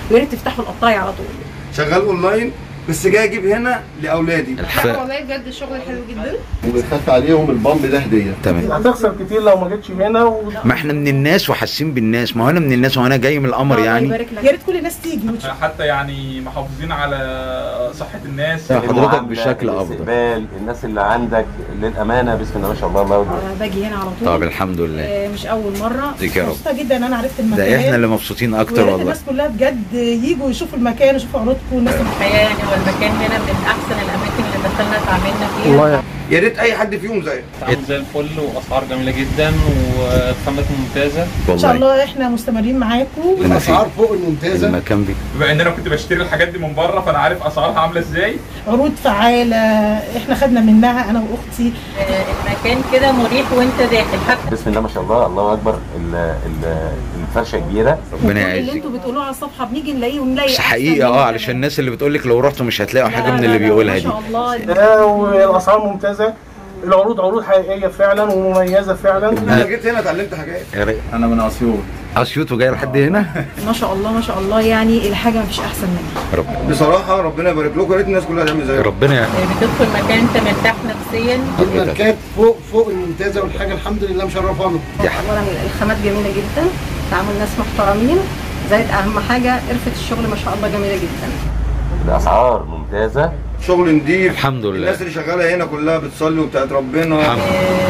ويا ريت تفتحوا القطاعي على طول شغال اونلاين بس جاي اجيب هنا لاولادي لا والله بجد الشغل حلو جدا وبنخاف عليهم البامب ده هديه تمام هتخسر كتير لو ما جيتش هنا و... ما احنا من الناس وحاسين بالناس ما هو انا من الناس وانا جاي من القمر الله يعني يبارك لك يا ريت كل الناس تيجي وتشوف حتى يعني محافظين على صحة الناس حضرتك المعاملة، بشكل افضل الاستقبال الناس اللي عندك للامانه بسم الله ما شاء الله الله اكبر أنا باجي هنا على طول طب الحمد لله آه، مش اول مره ديك يا رب مبسوطه جدا ان انا عرفت المكان ده احنا اللي مبسوطين اكتر ويا ريت والله الناس كلها بجد يجوا يشوفوا المكان يشوفوا عروضكم والناس الحقيقه يعني هو المكان هنا من احسن الاماكن اللي دخلنا اتعاملنا فيها والله يا ريت اي حد فيهم زيك تعامل زي الفل واسعار جميلة جدا وخامات ممتازة ان شاء والله الله احنا مستمرين معاكم أنا في فوق الممتازه المكان بي بما ان انا كنت بشتري الحاجات دي من بره فانا عارف اسعارها عاملة ازاي عروض فعاله احنا خدنا منها انا واختي آه، المكان كده مريح وانت داخل حتى بسم الله ما شاء الله الله اكبر ال- ال- الفرشه كبيره ربنا اللي يعزك انتوا بتقولوه على الصفحه بنيجي نلاقيه ونلاقي بس أحسن حقيقه من اه كده. علشان الناس اللي بتقول لك لو رحتوا مش هتلاقوا حاجه لا، من لا، اللي لا، بيقولها ما دي شاء الله ده والاسعار ممتازه العروض عروض حقيقيه فعلا ومميزه فعلا انا جيت هنا اتعلمت حاجات يا ريت. انا من اسيوط اسيوط وجاي لحد هنا ما شاء الله ما شاء الله يعني الحاجه ما فيش احسن منها رب بصراحه ربنا يبارك لكم يا ريت الناس كلها تعمل زيكم ربنا يعزك. آه، بتدخل مكان انت مرتاح نفسيا الماركات فوق فوق الممتازه والحاجه الحمد لله مشرفانا اولا الخامات جميله جدا تعامل ناس محترمين زائد اهم حاجه قرفه الشغل ما شاء الله جميله جدا الاسعار ممتازه شغل نضيف الحمد لله الناس اللي شغاله هنا كلها بتصلي وبتاعت ربنا الحمد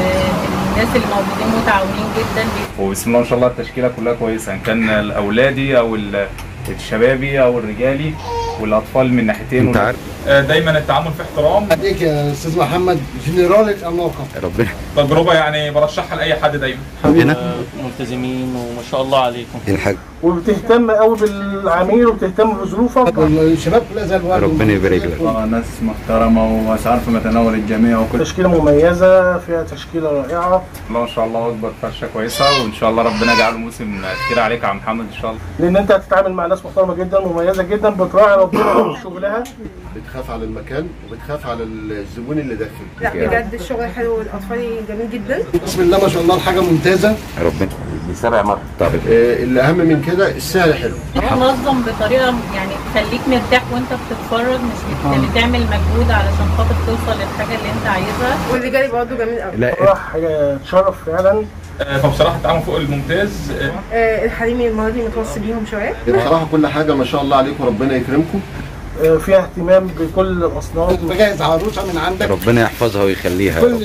آه، الناس اللي موجودين متعاونين جدا وبسم الله ما شاء الله التشكيلة كلها كويسة ان كان الاولادي او ال- الشبابي او الرجالي والاطفال من ناحيتين انت عارف دايما التعامل في احترام اديك يا استاذ محمد جنرال العلاقه ربنا تجربة يعني برشحها لاي حد دايما هنا ملتزمين وما شاء الله عليكم الحاج وبتهتم قوي بالعميل وبتهتم بظروفك الشباب كلها زي الورد ربنا يبارك لك ناس محترمة واسعار في متناول الجميع وكل تشكيله مميزه فيها تشكيله رائعه الله ما شاء الله اكبر فرشة كويسة وان شاء الله ربنا يجعله موسم كتير عليك يا عم محمد ان شاء الله لان انت هتتعامل مع ناس محترمه جدا مميزه جدا بتراعي ربنا في شغلها بتخاف على المكان وبتخاف على الزبون اللي داخل لا بجد الشغل حلو والاطفال جميل جدا بسم الله ما شاء الله الحاجه ممتازه ربنا دي سبع مرات طب اللي اهم من كده السعر حلو منظم بطريقه يعني تخليك مرتاح وانت بتتفرج مش بت- بتعمل مجهود علشان خاطر توصل للحاجه اللي انت عايزها واللي جاي برضه جميل قوي لا راح حاجه تشرف فعلا فبصراحة التعامل فوق الممتاز الحريمي المره دي متوصي بيهم شويه بصراحه كل حاجه ما شاء الله عليكم ربنا يكرمكم آه، فيها اهتمام بكل الاصناف بجهز عروسه من عندك ربنا يحفظها ويخليها يا رب.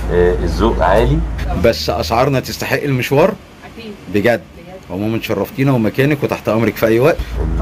الذوق عالي بس اسعارنا تستحق المشوار بجد عموما شرفتينا ومكانك وتحت امرك في اي وقت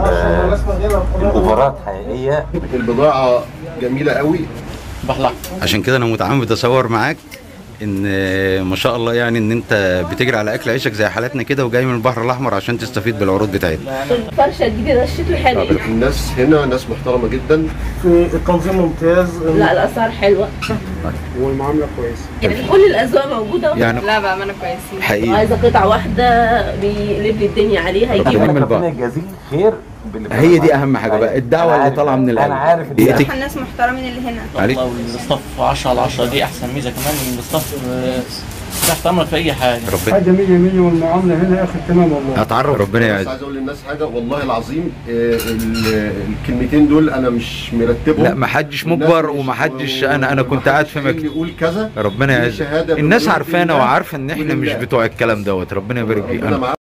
الاوفرات حقيقيه البضاعه جميله قوي بحلح عشان كده انا متعمد اصور معاك ان ما شاء الله يعني ان انت بتجري على اكل عيشك زي حالاتنا كده وجاي من البحر الاحمر عشان تستفيد بالعروض بتاعتنا الفرشه الجديده شكله حلو الناس هنا ناس محترمه جدا في التنظيم ممتاز لا الاسعار حلوه والمعامله كويسه يعني كل الاذواق موجوده يعني لا بامانه كويسين حقيقي عايزه قطعه واحده بيقلب لي الدنيا عليها ربنا يجيب يعمل بقى. ربنا يجازيه خير باللي هي دي اهم حاجه بقى الدعوه اللي طالعه من القلب انا عارف إن دقيقتك الناس محترمين اللي هنا عليك. الله والاستاف 10 على 10 دي احسن ميزه كمان ان الاستاف آه، تحت امرك في اي حاجه ربنا جميله جميله والمعامله هنا يا اخي تمام والله اتعرف ربنا بس يعز عايز اقول للناس حاجه والله العظيم آه، ال- الكلمتين دول انا مش مرتبهم لا ما حدش مجبر وما حدش انا انا كنت قاعد في مكتب يقول كذا ربنا دي يعز شهادة الناس بقدرة عارفانا الله وعارفه ان احنا مش ولله. بتوع الكلام دوت ربنا يبارك فيك ربنا أنا- معاك